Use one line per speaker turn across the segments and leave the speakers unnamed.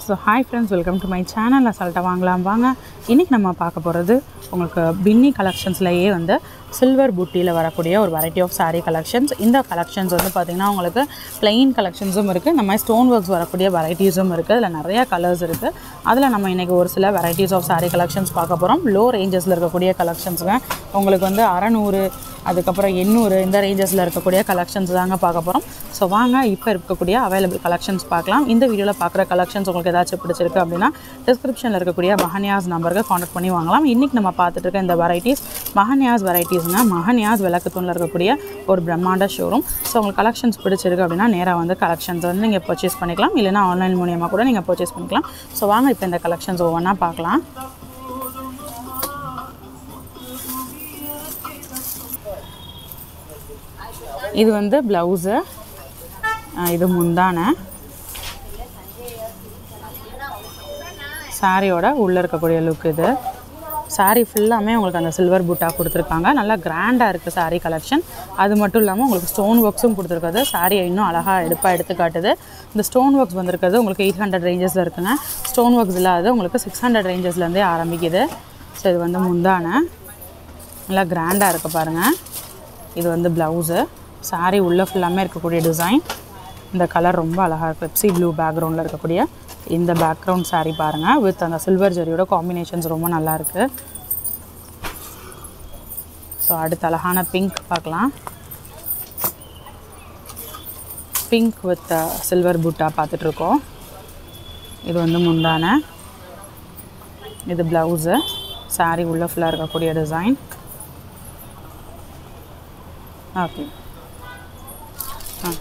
so hi friends welcome to my channel அசால்ட்டாக வாங்கலாம் வாங்க இன்றைக்கி நம்ம பார்க்க போகிறது உங்களுக்கு பின்னி கலெக்ஷன்ஸ்லேயே வந்து சில்வர் புட்டியில் வரக்கூடிய ஒரு வெரைட்டி ஆஃப் saree கலெக்ஷன்ஸ் இந்த கலெக்ஷன்ஸ் வந்து பார்த்திங்கன்னா உங்களுக்கு plain கலெக்ஷன்ஸும் இருக்குது இந்த மாதிரி ஸ்டோன் ஒர்க்ஸ் வரக்கூடிய வெரைட்டிஸும் இருக்குது அதில் நிறைய கலர்ஸ் இருக்குது அதில் நம்ம இன்றைக்கி ஒரு சில வெரைட்டிஸ் ஆஃப் saree கலெக்ஷன்ஸ் பார்க்க போகிறோம் லோ ரேஞ்சஸில் இருக்கக்கூடிய கலெக்ஷன்ஸுங்க உங்களுக்கு வந்து அறநூறு அதுக்கப்புறம் எண்ணூறு இந்த ரேஞ்சஸில் இருக்கக்கூடிய கலெக்ஷன்ஸ் தாங்க பார்க்க போகிறோம் ஸோ வாங்க இப்போ இருக்கக்கூடிய அவைலபிள் கலெக்ஷன்ஸ் பார்க்கலாம் இந்த வீடியோவில் பார்க்குற கலெக்ஷன்ஸ் உங்களுக்கு ஏதாச்சும் பிடிச்சிருக்கு அப்படின்னா டிஸ்கிரிப்ஷனில் இருக்கக்கூடிய மஹன்யாஸ் நம்பருக்கு காண்டாக்ட் பண்ணி வாங்கலாம் இன்றைக்கி நம்ம பார்த்துட்டு இருக்க இந்த வெரைட்டிஸ் மஹன்யாஸ் வெரைட்டிஸ்னா மஹன்யாஸ் விளக்கு தூணில் இருக்கக்கூடிய ஒரு பிரம்மாண்ட ஷோரூம் ஸோ உங்களுக்கு கலெக்ஷன்ஸ் பிடிச்சிருக்கு அப்படின்னா நேராக வந்து கலெக்ஷன்ஸ் வந்து நீங்கள் பர்ச்சேஸ் பண்ணிக்கலாம் இல்லைனா ஆன்லைன் மூலியமாக கூட நீங்கள் பர்ச்சேஸ் பண்ணிக்கலாம் ஸோ வாங்க இப்போ இந்த கலெக்ஷன்ஸ் ஒவ்வொன்றா பார்க்கலாம் இது வந்து ப்ளவுஸு இது முந்தானை சாரியோட உள்ளே இருக்கக்கூடிய லுக் இது saree ஃபுல்லாமே உங்களுக்கு அந்த சில்வர் பூட்டா கொடுத்துருக்காங்க நல்லா கிராண்டாக இருக்குது saree கலெக்ஷன் அது மட்டும் இல்லாமல் உங்களுக்கு ஸ்டோன் ஒர்க்ஸும் கொடுத்துருக்குது சாரியை இன்னும் அழகாக எடுப்பாக எடுத்து காட்டுது இந்த ஸ்டோன் ஒர்க்ஸ் வந்திருக்கிறது உங்களுக்கு எயிட் ஹண்ட்ரட் ரேஞ்சஸில் இருக்குங்க ஸ்டோன் ஒர்க்ஸ் இல்லாத உங்களுக்கு சிக்ஸ் ஹண்ட்ரட் ரேஞ்சஸ்லேருந்தே ஆரம்பிக்குது ஸோ இது வந்து முந்தானை நல்லா கிராண்டாக இருக்குது பாருங்கள் இது வந்து ப்ளவுஸு saree உள்ளே ஃபுல்லாமே இருக்கக்கூடிய டிசைன் இந்த கலர் ரொம்ப அழகாக இருக்குது பெப்சி ப்ளூ பேக்ரவுண்டில் இருக்கக்கூடிய இந்த பேக்ரவுண்ட் saree பாருங்கள் வித் அந்த சில்வர் ஜரியோட காம்பினேஷன்ஸ் ரொம்ப நல்லா இருக்கு ஸோ அடுத்த அழகான பிங்க் பார்க்கலாம் பிங்க் வித் சில்வர் பூட்டா பார்த்துட்ருக்கோம் இது வந்து முந்தானை இது ப்ளவுஸு saree உள்ளே ஃபுல்லாக இருக்கக்கூடிய டிசைன் ஓகே ஆ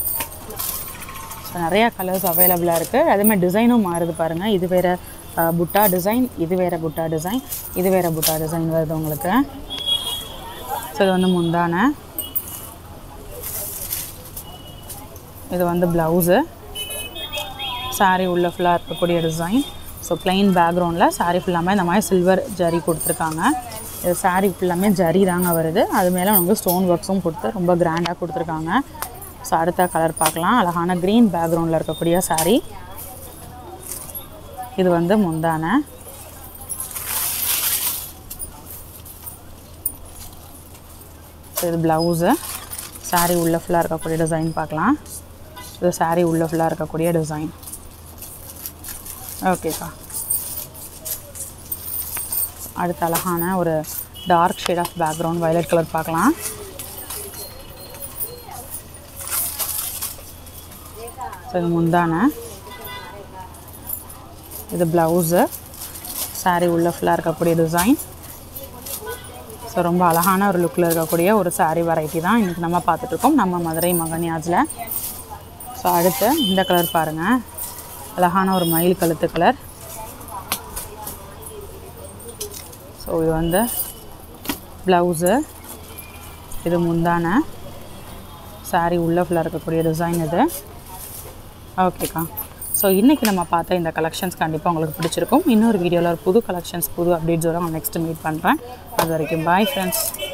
ஸோ நிறையா கலர்ஸ் அவைலபிளாக இருக்குது அதேமாதிரி டிசைனும் மாறுது பாருங்கள் இது வேறு புட்டா டிசைன் இது வேறு புட்டா டிசைன் இது வேறு புட்டா டிசைன் வருது உங்களுக்கு ஸோ இது வந்து முந்தானை இது வந்து ப்ளவுஸு saree உள்ள ஃபுல்லாக இருக்கக்கூடிய டிசைன் ஸோ பிளெயின் பேக்ரவுண்டில் saree ஃபுல்லாமே இந்த மாதிரி சில்வர் ஜரி கொடுத்துருக்காங்க இது saree ஃபுல்லாமே ஜரி தாங்க வருது அது மேலே உங்களுக்கு ஸ்டோன் ஒர்க்ஸும் கொடுத்து ரொம்ப கிராண்டாக கொடுத்துருக்காங்க ஸோ அடுத்த கலர் பார்க்கலாம் அழகான க்ரீன் பேக்ரவுண்டில் இருக்கக்கூடிய saree இது வந்து முந்தானை ஸோ இது ப்ளவுஸு saree உள்ள ஃபுல்லாக இருக்கக்கூடிய டிசைன் பார்க்கலாம் இது saree உள்ள ஃபுல்லாக இருக்கக்கூடிய டிசைன் ஓகேக்கா அடுத்த அழகான ஒரு dark shade of background violet colour பார்க்கலாம் ஸோ இது முந்தானை இது ப்ளவுஸு saree உள்ள ஃபுல்லாக இருக்கக்கூடிய டிசைன் ஸோ ரொம்ப அழகான ஒரு லுக்கில் இருக்கக்கூடிய ஒரு saree வெரைட்டி தான் இன்றைக்கி நம்ம பார்த்துட்ருக்கோம் நம்ம மதுரை மகன்யாஜில் ஸோ அடுத்து இந்த கலர் பாருங்கள் அழகான ஒரு மயில் கழுத்து கலர் ஸோ இது வந்து ப்ளவுஸு இது முந்தானை saree உள்ள ஃபுல்லாக இருக்கக்கூடிய டிசைன் இது ஓகேக்கா ஸோ இன்றைக்கி நம்ம பார்த்த இந்த கலெக்ஷன்ஸ் கண்டிப்பாக உங்களுக்கு பிடிச்சிருக்கும் இன்னொரு வீடியோவில் ஒரு புது கலெக்ஷன்ஸ் புது அப்டேட்ஸோட நான் நெக்ஸ்ட்டு மீட் பண்ணுறேன் அது வரைக்கும் பாய் ஃப்ரெண்ட்ஸ்